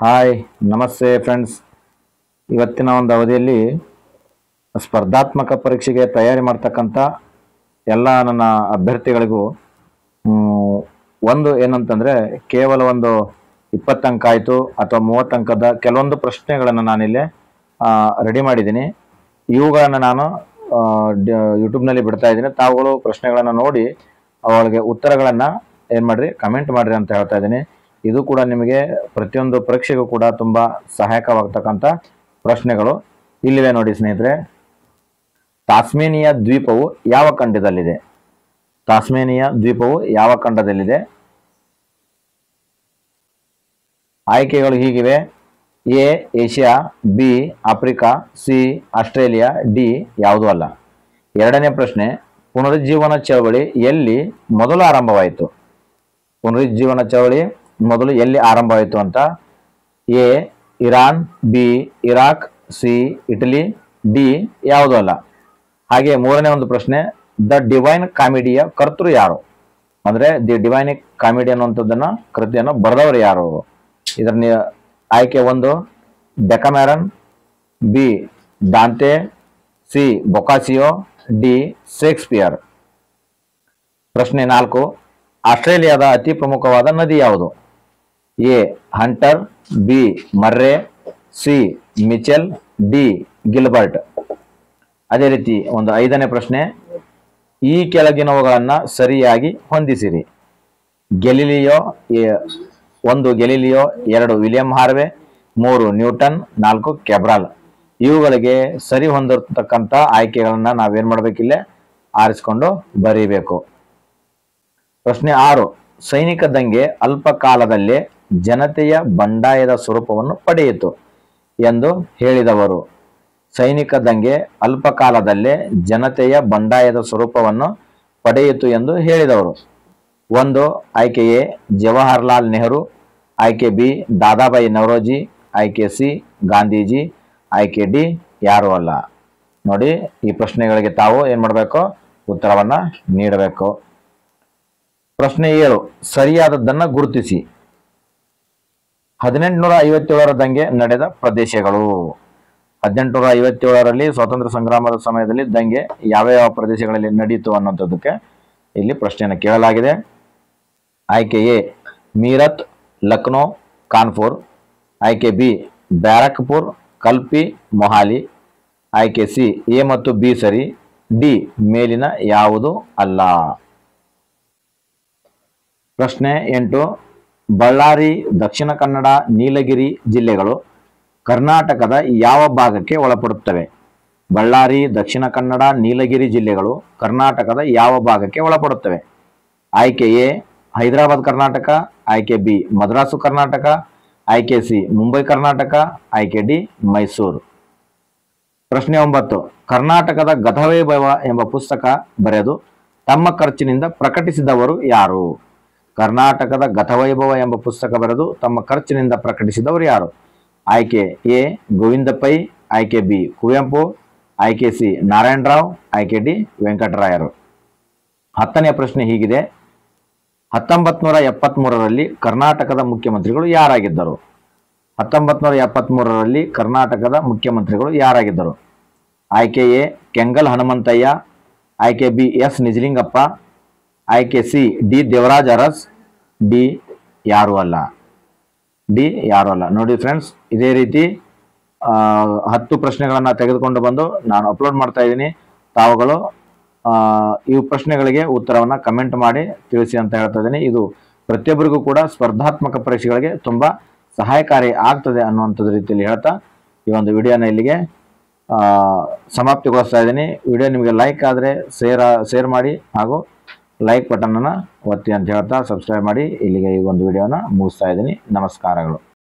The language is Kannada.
ಹಾಯ್ ನಮಸ್ತೆ ಫ್ರೆಂಡ್ಸ್ ಇವತ್ತಿನ ಒಂದು ಅವಧಿಯಲ್ಲಿ ಸ್ಪರ್ಧಾತ್ಮಕ ಪರೀಕ್ಷೆಗೆ ತಯಾರಿ ಮಾಡ್ತಕ್ಕಂಥ ಎಲ್ಲ ನನ್ನ ಅಭ್ಯರ್ಥಿಗಳಿಗೂ ಮ್, ಒಂದು ಏನಂತಂದರೆ ಕೇವಲ ಒಂದು ಇಪ್ಪತ್ತು ಅಂಕ ಆಯಿತು ಅಥವಾ ಮೂವತ್ತು ಅಂಕದ ಕೆಲವೊಂದು ಪ್ರಶ್ನೆಗಳನ್ನು ನಾನಿಲ್ಲಿ ರೆಡಿ ಮಾಡಿದ್ದೀನಿ ಇವುಗಳನ್ನು ನಾನು ಯೂಟ್ಯೂಬ್ನಲ್ಲಿ ಬಿಡ್ತಾ ಇದ್ದೀನಿ ತಾವುಗಳು ಪ್ರಶ್ನೆಗಳನ್ನು ನೋಡಿ ಅವಳಿಗೆ ಉತ್ತರಗಳನ್ನು ಏನು ಮಾಡಿರಿ ಕಮೆಂಟ್ ಮಾಡಿರಿ ಅಂತ ಹೇಳ್ತಾ ಇದ್ದೀನಿ ಇದು ಕೂಡ ನಿಮಗೆ ಪ್ರತಿಯೊಂದು ಪರೀಕ್ಷೆಗೂ ಕೂಡ ತುಂಬ ಸಹಾಯಕವಾಗ್ತಕ್ಕಂಥ ಪ್ರಶ್ನೆಗಳು ಇಲ್ಲಿವೆ ನೋಡಿ ಸ್ನೇಹಿತರೆ ತಾಸ್ಮೇನಿಯ ದ್ವೀಪವು ಯಾವ ಖಂಡದಲ್ಲಿದೆ ತಾಸ್ಮೇನಿಯ ದ್ವೀಪವು ಯಾವ ಖಂಡದಲ್ಲಿದೆ ಆಯ್ಕೆಗಳು ಹೀಗಿವೆ A Asia B Africa C Australia D ಯಾವುದೂ ಅಲ್ಲ ಎರಡನೇ ಪ್ರಶ್ನೆ ಪುನರುಜ್ಜೀವನ ಚಳವಳಿ ಎಲ್ಲಿ ಮೊದಲು ಆರಂಭವಾಯಿತು ಪುನರುಜ್ಜೀವನ ಚಳವಳಿ ಮೊದಲು ಎಲ್ಲಿ ಆರಂಭವಾಯಿತು ಅಂತ A Iran B Iraq C Italy D ಯಾವುದೂ ಅಲ್ಲ ಹಾಗೆ ಮೂರನೇ ಒಂದು ಪ್ರಶ್ನೆ ದ ಡಿವೈನ್ ಕಾಮಿಡಿಯ ಕರ್ತೃ ಯಾರು ಅಂದ್ರೆ ದಿ ಡಿವೈನಿಕ್ ಕಾಮಿಡಿ ಅನ್ನುವಂಥದ್ದನ್ನ ಕೃತಿಯನ್ನು ಬರೆದವರು ಯಾರು ಇದರ ನಿ- ಆಯ್ಕೆ ಒಂದು Decameron B Dante C Boccaccio D Shakespeare ಪ್ರಶ್ನೆ ನಾಲ್ಕು ಆಸ್ಟ್ರೇಲಿಯಾದ ಅತಿ ಪ್ರಮುಖವಾದ ನದಿ ಯಾವುದು A Hunter B Murray C Mitchell D Gilbert ಅದೇ ರೀತಿ ಒಂದು ಐದನೇ ಪ್ರಶ್ನೆ ಈ ಕೆಳಗಿನವುಗಳನ್ನು ಸರಿಯಾಗಿ ಹೊಂದಿಸಿರಿ ಗೆಲಿಲಿಯೋ ಎ- ಒಂದು ಗೆಲಿಲಿಯೋ ಎರಡು ವಿಲಿಯಂ ಹಾರ್ವೆ ಮೂರು ನ್ಯೂಟನ್ ನಾಲ್ಕು ಕೆಬ್ರಾಲ್ ಇವುಗಳಿಗೆ ಸರಿ ಹೊಂದಿರತಕ್ಕಂಥ ಆಯ್ಕೆಗಳನ್ನು ನಾವೇನು ಮಾಡಬೇಕಿಲ್ಲೇ ಆರಿಸ್ಕೊಂಡು ಬರೀಬೇಕು ಪ್ರಶ್ನೆ ಆರು ಸೈನಿಕ ದಂಗೆ ಅಲ್ಪ ಕಾಲದಲ್ಲೇ ಜನತೆಯ ಬಂಡಾಯದ ಸ್ವರೂಪವನ್ನು ಪಡೆಯಿತು ಎಂದು ಹೇಳಿದವರು ಸೈನಿಕ ದಂಗೆ ಅಲ್ಪ ಕಾಲದಲ್ಲೇ ಜನತೆಯ ಬಂಡಾಯದ ಸ್ವರೂಪವನ್ನು ಪಡೆಯಿತು ಎಂದು ಹೇಳಿದವರು ಒಂದು ಆಯ್ಕೆ ಎ ಜವಾಹರ್ಲಾಲ್ ನೆಹರು ಆಯ್ಕೆ ಬಿ ದಾದಾಬಾಯಿ ನವರೋಜಿ ಆಯ್ಕೆ ಸಿ ಗಾಂಧೀಜಿ ಆಯ್ಕೆ ಡಿ ಯಾರು ಅಲ್ಲ ನೋಡಿ ಈ ಪ್ರಶ್ನೆಗಳಿಗೆ ತಾವು ಏನು ಮಾಡಬೇಕು ಉತ್ತರವನ್ನು ನೀಡಬೇಕು ಪ್ರಶ್ನೆ ಏಳು ಸರಿಯಾದದ್ದನ್ನು ಗುರುತಿಸಿ ಹದಿನೆಂಟುನೂರ ಐವತ್ತೇಳರ ದಂಗೆ ನಡೆದ ಪ್ರದೇಶಗಳು ಹದಿನೆಂಟುನೂರ ಐವತ್ತೇಳರಲ್ಲಿ ಸ್ವಾತಂತ್ರ್ಯ ಸಂಗ್ರಾಮದ ಸಮಯದಲ್ಲಿ ದಂಗೆ ಯಾವ ಯಾವ ಪ್ರದೇಶಗಳಲ್ಲಿ ನಡೀತು ಅನ್ನೋಂಥದ್ದಕ್ಕೆ ಇಲ್ಲಿ ಪ್ರಶ್ನೆಯನ್ನು ಕೇಳಲಾಗಿದೆ ಆಯ್ಕೆ ಎ ಮೀರತ್ ಲಕ್ನೋ ಕಾನ್ಪುರ್ ಆಯ್ಕೆ ಬಿ ಬ್ಯಾರಕ್ಪುರ್ ಕಲ್ಪಿ ಮೊಹಾಲಿ ಆಯ್ಕೆ ಸಿ ಎ ಮತ್ತು ಬಿ ಸರಿ ಡಿ ಮೇಲಿನ ಯಾವುದು ಅಲ್ಲ ಪ್ರಶ್ನೆ ಎಂಟು ಬಳ್ಳಾರಿ ದಕ್ಷಿಣ ಕನ್ನಡ ನೀಲಗಿರಿ ಜಿಲ್ಲೆಗಳು ಕರ್ನಾಟಕದ ಯಾವ ಭಾಗಕ್ಕೆ ಒಳಪಡುತ್ತವೆ ಬಳ್ಳಾರಿ ದಕ್ಷಿಣ ಕನ್ನಡ ನೀಲಗಿರಿ ಜಿಲ್ಲೆಗಳು ಕರ್ನಾಟಕದ ಯಾವ ಭಾಗಕ್ಕೆ ಒಳಪಡುತ್ತವೆ ಆಯ್ಕೆ ಎ ಹೈದರಾಬಾದ್ ಕರ್ನಾಟಕ ಆಯ್ಕೆ ಬಿ ಮದ್ರಾಸು ಕರ್ನಾಟಕ ಆಯ್ಕೆ ಸಿ ಮುಂಬೈ ಕರ್ನಾಟಕ ಆಯ್ಕೆ ಡಿ ಮೈಸೂರು ಪ್ರಶ್ನೆ ಒಂಬತ್ತು ಕರ್ನಾಟಕದ ಗತವೈಭವ ಎಂಬ ಪುಸ್ತಕ ಬರೆದು ತಮ್ಮ ಖರ್ಚಿನಿಂದ ಪ್ರಕಟಿಸಿದವರು ಯಾರು ಕರ್ನಾಟಕದ ಗತವೈಭವ ಎಂಬ ಪುಸ್ತಕ ಬರೆದು ತಮ್ಮ ಖರ್ಚಿನಿಂದ ಪ್ರಕಟಿಸಿದವರು ಯಾರು ಆಯ್ಕೆ ಎ ಗೋವಿಂದ ಪೈ ಆಯ್ಕೆ ಬಿ ಕುವೆಂಪು ಆಯ್ಕೆ ಸಿ ನಾರಾಯಣರಾವ್ ಆಯ್ಕೆ ಡಿ ವೆಂಕಟರಾಯರು ಹತ್ತನೆಯ ಪ್ರಶ್ನೆ ಹೀಗಿದೆ ಹತ್ತೊಂಬತ್ತು ನೂರ ಎಪ್ಪತ್ತ್ಮೂರರಲ್ಲಿ ಕರ್ನಾಟಕದ ಮುಖ್ಯಮಂತ್ರಿಗಳು ಯಾರಾಗಿದ್ದರು ಹತ್ತೊಂಬತ್ತು ನೂರ ಎಪ್ಪತ್ತ್ಮೂರರಲ್ಲಿ ಕರ್ನಾಟಕದ ಮುಖ್ಯಮಂತ್ರಿಗಳು ಯಾರಾಗಿದ್ದರು ಆಯ್ಕೆ ಎ ಕೆಂಗಲ್ ಹನುಮಂತಯ್ಯ ಆಯ್ಕೆ ಬಿ ಎಸ್ ನಿಜಲಿಂಗಪ್ಪ ಆಯ್ಕೆ C D Devaraj Urs D ಯಾರು ಅಲ್ಲ ಡಿ ಯಾರು ಅಲ್ಲ ನೋಡಿ ಫ್ರೆಂಡ್ಸ್ ಇದೇ ರೀತಿ ಆ, ಹತ್ತು ಪ್ರಶ್ನೆಗಳನ್ನು ತೆಗೆದುಕೊಂಡು ಬಂದು ನಾನು ಅಪ್ಲೋಡ್ ಮಾಡ್ತಾ ಇದ್ದೀನಿ ತಾವುಗಳು ಆ, ಈ ಪ್ರಶ್ನೆಗಳಿಗೆ ಉತ್ತರವನ್ನು ಕಮೆಂಟ್ ಮಾಡಿ ತಿಳಿಸಿ ಅಂತ ಹೇಳ್ತಾ ಇದ್ದೀನಿ ಇದು ಪ್ರತಿಯೊಬ್ಬರಿಗೂ ಕೂಡ ಸ್ಪರ್ಧಾತ್ಮಕ ಪರೀಕ್ಷೆಗಳಿಗೆ ತುಂಬ ಸಹಾಯಕಾರಿ ಆಗ್ತದೆ ಅನ್ನುವಂಥದ್ದು ರೀತಿಯಲ್ಲಿ ಹೇಳ್ತಾ ಈ ಒಂದು ವಿಡಿಯೋನ ಇಲ್ಲಿಗೆ ಆ, ಸಮಾಪ್ತಿಗೊಳಿಸ್ತಾ ಇದ್ದೀನಿ ವಿಡಿಯೋ ನಿಮಗೆ ಲೈಕ್ ಆದರೆ ಶೇರ್ ಶೇರ್ ಮಾಡಿ ಹಾಗೂ ಲೈಕ್ ಬಟನನ್ನು ಒತ್ತಿ ಅಂತ ಹೇಳ್ತಾ ಸಬ್ಸ್ಕ್ರೈಬ್ ಮಾಡಿ ಇಲ್ಲಿಗೆ ಈ ಒಂದು ವಿಡಿಯೋನ ಮುಗಿಸ್ತಾ ಇದ್ದೀನಿ ನಮಸ್ಕಾರಗಳು